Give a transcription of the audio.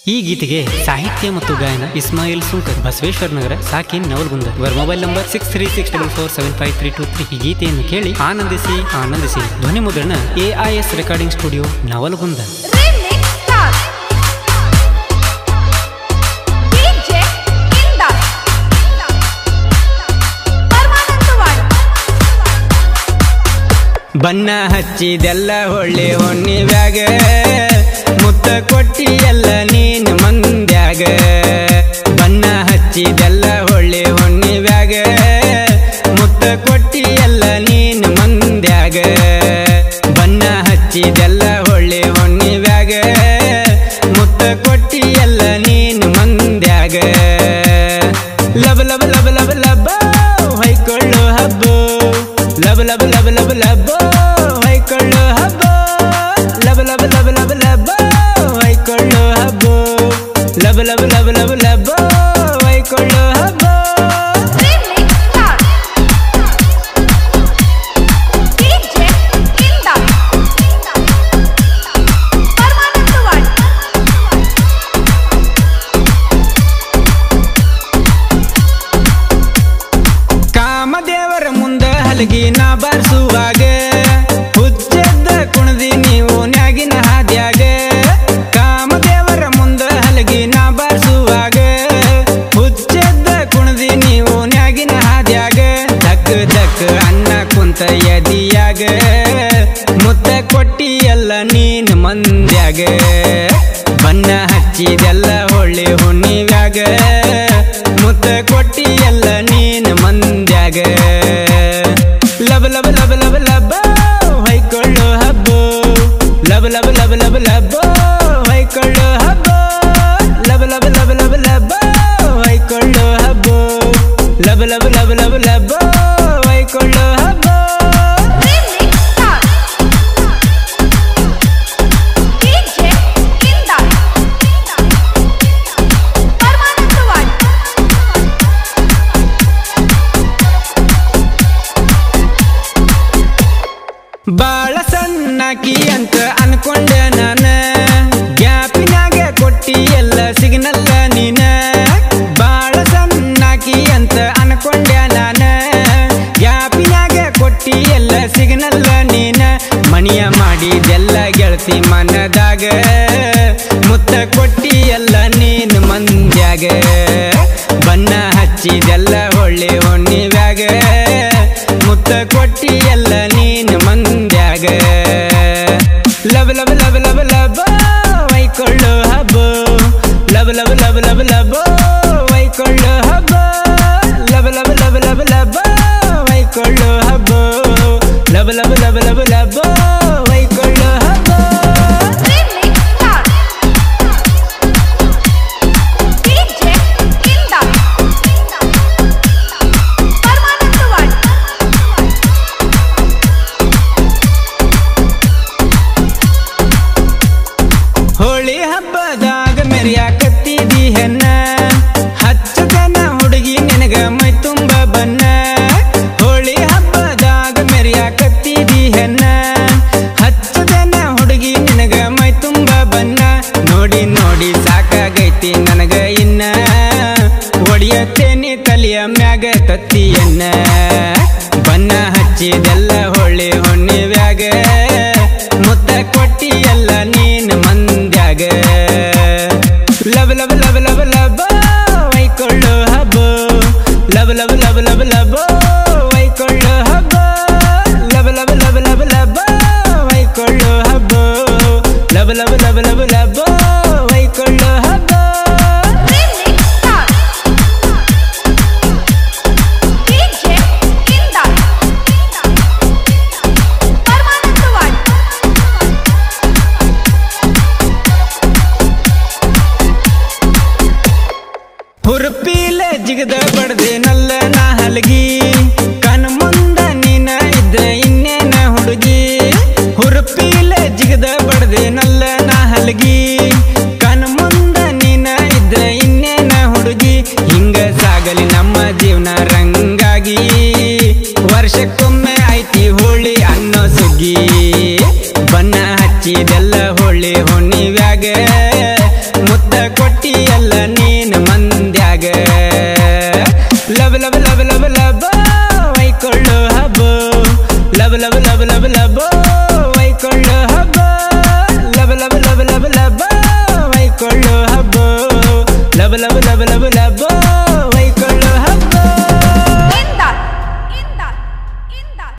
ಈ ಗೀತೆಗೆ ಸಾಹಿತ್ಯ ಮತ್ತು ಗಾಯನ ಇಸ್ಮಾಯಿಲ್ ಸುಂಕರ್ ಬಸವೇಶ್ವರ ನಗರ ಸಾಕಿನ್ ನವಲ್ಗುಂದ ಇವರ mobile number six three six double four seven five three two three ಈ ಗೀತೆಯನ್ನು ಕೇಳಿ ಆನಂದಿಸಿ ಆನಂದಿಸಿ ಧ್ವನಿ ಮುದ್ರಣ A I S recording studio Navalgund Remix Star DJ Indar Paramanandwad ಬಣ್ಣ ಹಚ್ಚಿದೆಲ್ಲ ಹೊಳ್ಳಿ ಹೊಣ್ಣಿವ್ಯಾಗ ಮುತ್ತ ಕೊಟ್ಟಿ ಎಲ್ಲ ನೀನು ಮಂದ್ಯಾಗ ಬಣ್ಣ ಹಚ್ಚಿದೆಲ್ಲ ಹೊಳ್ಳಿ ಹೊಣ್ಣಿವ್ಯಾಗ ಮುತ್ತ ಕೊಟ್ಟಿ ಎಲ್ಲ ನೀನು ಮಂದ್ಯಾಗ ಬಣ್ಣ ಹಚ್ಚಿದೆಲ್ಲ ಹೊಳ್ಳಿ ಹೊಣ್ಣಿವ್ಯಾಗ ಮುತ್ತ ಕೊಟ್ಟಿ ಎಲ್ಲ ನೀನು ಮಂದ್ಯಾಗ ಲಬ ಲಬ ಲಬ ಲಬ ಲಬ ಹೊಯ್ಕೊಳ್ಳೋ ಹಬ್ಬ ಲಬ ಲಬ ಲಬ ಲಬ ಲಬ ಹೊಯ್ಕೊಳ್ಳೋ ಹಬ್ಬ ಲಬ ಲಬ ಲಬ ಲಬ ಲಬ ಹೊಯ್ಕೊಳ್ಳೋ ಹಬ್ಬ ಲಬ ಲಬ ಲಬ ಲಬ ಲಬ ಹೊಯ್ಕೊಳ್ಳೋ ಹಬ್ಬ Remix Star DJ Indar ಪರಮಾನಂದವಾಡ್ ಕಾಮದೇವರ ಮುಂದ ಹಲಗಿ ನಾ ಬಾರಿಸುವಾಗ ಹುಚ್ಚೆದ್ದ ಕುಣದಿ ನೀವು ನ್ಯಾಗಿನ ಹಾದ್ಯಾಗ ಕಾಮದೇವರ ಮುಂದ ಹಲಗಿ ನಾ ಬಾರಿಸುವಾಗ ಹುಚ್ಚೆದ್ದ ಕುಣದಿ ನೀವು ನ್ಯಾಗಿನ ಹಾದ್ಯಾಗ ದಕ್ ದಕ್ ಅನ್ನ ಕುಂತ ಎದಿಯಾಗ ಮುತ್ತ ಕೊಟ್ಟಿ ಎಲ್ಲ ನೀನ್ ಮಂದ್ಯಾಗ ಬಣ್ಣ ಹಚ್ಚಿದೆಲ್ಲ ಹೊಳ್ಳಿ ಹುಣ್ಣಿವ್ಯಾಗ ಮುತ್ತ ಕೊಟ್ಟಿ ಎಲ್ಲ ನೀನ್ ಮಂದ್ಯಾಗ ಲಬ ಲಬ ಲಬ ಲಬ ಲಬ ಹೊಯ್ಕೊಳ್ಳೋ ಹಬ್ಬ ಲಬ ಲಬ ಲಬ ಲಬ ಲಬ ಹೊಯ್ಕೊಳ್ಳೋ ಹಬ್ಬ ಲಬ ಲಬ ಲಬ ಲಬ ಲಬ ಹೊಯ್ಕೊಳ್ಳೋ ಹಬ್ಬ ಲಬ ಲಬ ಲಬ ಲಬ ಲಬ ಹೊಯ್ಕೊಳ್ಳೋ ಹಬ್ಬ Remix Star DJ Indar ಪರಮಾನಂದವಾಡ್ ಬಾಳ ಸಣ್ಣಕಿ ಅಂತ ಅನ್ಕೊಂಡೆ ನಾನ ಗ್ಯಾಪಿನಾಗ ಕೊಟ್ಟಿ ಎಲ್ಲ ಸಿಗ್ನಲ್ಲ ನೀನ ಬಾಳ ಸಣ್ಣಕಿ ಅಂತ ಅನ್ಕೊಂಡೆ ನಾನ ಗ್ಯಾಪಿನಾಗ ಕೊಟ್ಟಿ ಎಲ್ಲ ಸಿಗ್ನಲ್ಲ ನೀನ ಮಣಿಯ ಮಾಡಿದೆಲ್ಲ ಗೆಳತಿ ಮನದಾಗ ಮುತ್ತ ಕೊಟ್ಟಿ ಎಲ್ಲ ನೀನು ಮಂದ್ಯಾಗ ಬಣ್ಣ ಹಚ್ಚಿದೆಲ್ಲ ಹೊಳ್ಳಿ ಹೊಣ್ಣಿವ್ಯಾಗ ಮುತ್ತ ಕೊಟ್ಟಿ ಎಲ್ಲ ನೀನು ಮಂದ್ಯಾಗ ಲಬ ಲಬ ಲಬ ಲಬ ಲಬ ವೈಕೊಳ್ಳೋ ಹಬ್ಬ ಲಬ ಲಬ ಲಬ ಲಬ ಲಬ ವೈಕೊಳ್ಳೋ ಹಬ್ಬ ಲಬ ಲಬ ಲಬ ಲಬ ಲಬ ವೈಕೊಳ್ಳೋ ಹಬ್ಬ ಲಬ ಲಬ ಲಬ ಲಬ ಲಬ ವೈಕೊಳ್ಳೋ ಹಬ್ಬ Remix Star DJ Indar ಪರಮಾನಂದವಾಡ್ Holi ಹಬ್ಬದಾಗ ಮೆರಿಯಾಕತ್ತಿದಿ ಹೆಣ್ಣ ಹಚ್ಚದನ ಹುಡುಗಿ ನಿನಗ ಮೈ ತುಂಬ ಬನ್ನ ಹೋಳಿ ಹಬ್ಬದಾಗ ಮೆರಿಯಾಕತ್ತಿದಿ ಹೆಣ್ಣ ಹಚ್ಚದನ ಹುಡುಗಿ ನಿನಗ ಮೈ ತುಂಬ ಬನ್ನ ನೋಡಿ ನೋಡಿ ಸಾಕಾಗೈತಿ ನನಗ ಇನ್ನ ಒಡಿಯತ್ತೇನಿ ತಲಿಯ ಮ್ಯಾಗ ತತ್ತಿಯನ್ನ ಬಣ್ಣ ಹಚ್ಚಿದೆಲ್ಲ ಹೊಳ್ಳಿ ಹೊಣ್ಣಿವ್ಯಾಗ ಮುತ್ತ ಕೊಟ್ಟಿ ಎಲ್ಲ ನೀನು ಮಂದ್ಯಾಗ ಲಬ ಲಬ ಲಬ ಲಬ ಲಬ ವೈಕೊಳ್ಳೋ ಹಬ್ಬ ಲಬ ಲಬ ಲಬ ಲಬ ಲಬ ವೈಕೊಳ್ಳೋ ಹಬ್ಬ ಲಬ ಲಬ ಲಬ ಲಬ ಲಬ ವೈಕೊಳ್ಳೋ ಹಬ್ಬ ಲಬ ಲಬ ಲಬ ಲಬ ಲಬ ವೈಕೊಳ್ಳೋ ಹಬ್ಬ Remix Star DJ Indar ಪರಮಾನಂದವಾಡ್ ಹುರುಪೀಲ ಜಿಗದ ಬಡ್ದೆ ನಲ್ಲ ನಾ ಹಲಗಿ ಕಣ್ ಮುಂದ ನೀನ ಇದ್ರ ಇನ್ನೇನ ಹುಡುಗಿ ಹುರುಪೀಲ ಜಿಗದ ಬಡ್ದೆ ನಲ್ಲ ನಾ ಹಲಗಿ ಕಣ್ ಮುಂದ ನೀನ ಇದ್ರ ಇನ್ನೇನ ಹುಡುಗಿ ಹಿಂಗ ಸಾಗಲಿ ನಮ್ಮ ಜೀವನ ರಂಗಾಗಿ ವರ್ಷಕ್ಕೊಮ್ಮೆ ಐತಿ ಹೋಳಿ ಅನ್ನೋ ಸುಗ್ಗಿ ಬಣ್ಣ ಹಚ್ಚಿದೆಲ್ಲ ಹೊಳ್ಳಿ ಹೊಣ್ಣಿವ್ಯಾಗ ಮುತ್ತ ಕೊಟ್ಟ ನೀನ್ ಮಂದ್ಯಾಗ love love love love love ವೈಕೊಳ್ಳು ಹಬ್ಬ love love love love love ವೈಕೊಳ್ಳು ಹಬ್ಬ love love love love love ವೈಕೊಳ್ಳು ಹಬ್ಬ ಲವ್ ಲವ್ ಲವ್ ಲವ್